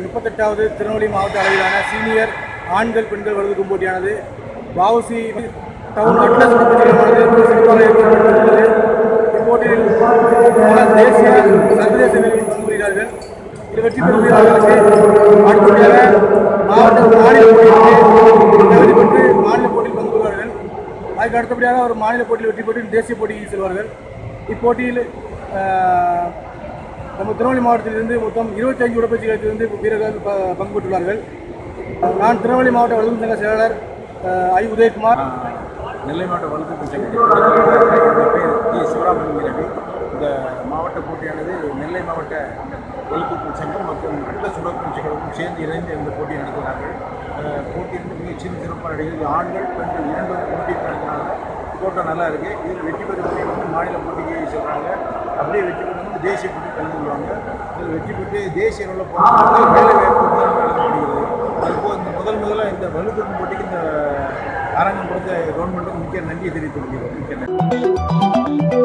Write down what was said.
முப்பத்தெட்டாவது திருநெல்வேலி மாவட்ட அளவிலான சீனியர் ஆண்கள் பெண்கள் வலதுக்கும் போட்டியானது வஉசி டவுன் அட்லஸ் பகுதியிலானது மிக சிறப்பாக ஏற்படுத்தப்பட்டுள்ளது இப்போட்டியில் பல தேசிய சர்வதேச வீரர்கள் பங்குபெறுகிறார்கள் இது வெற்றி பெறும் வீரர்களுக்கு அடுத்தபடியாக மாவட்ட மாநில போட்டியிலே தகுதி பெற்று மாநில போட்டியில் பங்கு பெறுவார்கள் அதுக்கு அடுத்தபடியாக ஒரு மாநில போட்டியில் வெற்றி பெற்று தேசிய போட்டிக்கு செல்வார்கள் இப்போட்டியில் ஆஹ், நம்ம திருநெல்வேலி மாவட்டத்திலிருந்து மொத்தம் இருபத்தஞ்சு உடற்பயிற்சிகளுக்கு வீரர்கள் ப- பங்கு பெற்றுள்ளார்கள் நான் திருநெல்வேலி மாவட்ட வலுவு சங்க செயலாளர் ஆஹ், ஐ உதயகுமார் நெல்லை மாவட்ட வலுக்கு என்னுடைய பேர் டி சிவராமலிங்கிறது இந்த மாவட்ட போட்டியானது நெல்லை மாவட்ட வலுக்கு சங்கம் மற்றும் அட்லஸ் உடற்பயிற்சி சங்கமும் சேர்ந்து இணைந்து இந்த போட்டி நடத்துகிறார்கள் அஹ், போட்டி வந்து மிக சின்ன சிறப்பாக நடைகிறது ஆண்கள் பெண்கள் இரண்டு போட்டி நடத்தினாங்க தோட்டம் நல்லா இருக்குது இதில் வெற்றி பெறக்கூடிய வந்து மாநில போட்டிக்கு செல்கிறாங்க அப்படியே வெற்றி பெற்றவங்க தேசிய போட்டி கலந்து கொள்வாங்க இதில் வெற்றி பெற்று தேசிய அளவில் போனவங்களுக்கு வேலை வாய்ப்பு உதாரணம் வழங்கப்படுகிறது அதுபோல் இந்த முதல் முதலாக இந்த வலுத்தூக்கும் போட்டிக்கு இந்த அரங்கம் கொடுத்த கவர்மெண்ட்டுக்கு மிக்க நன்றியை தெரிவித்துக் கொள்கிறோம் மிக்க நன்றி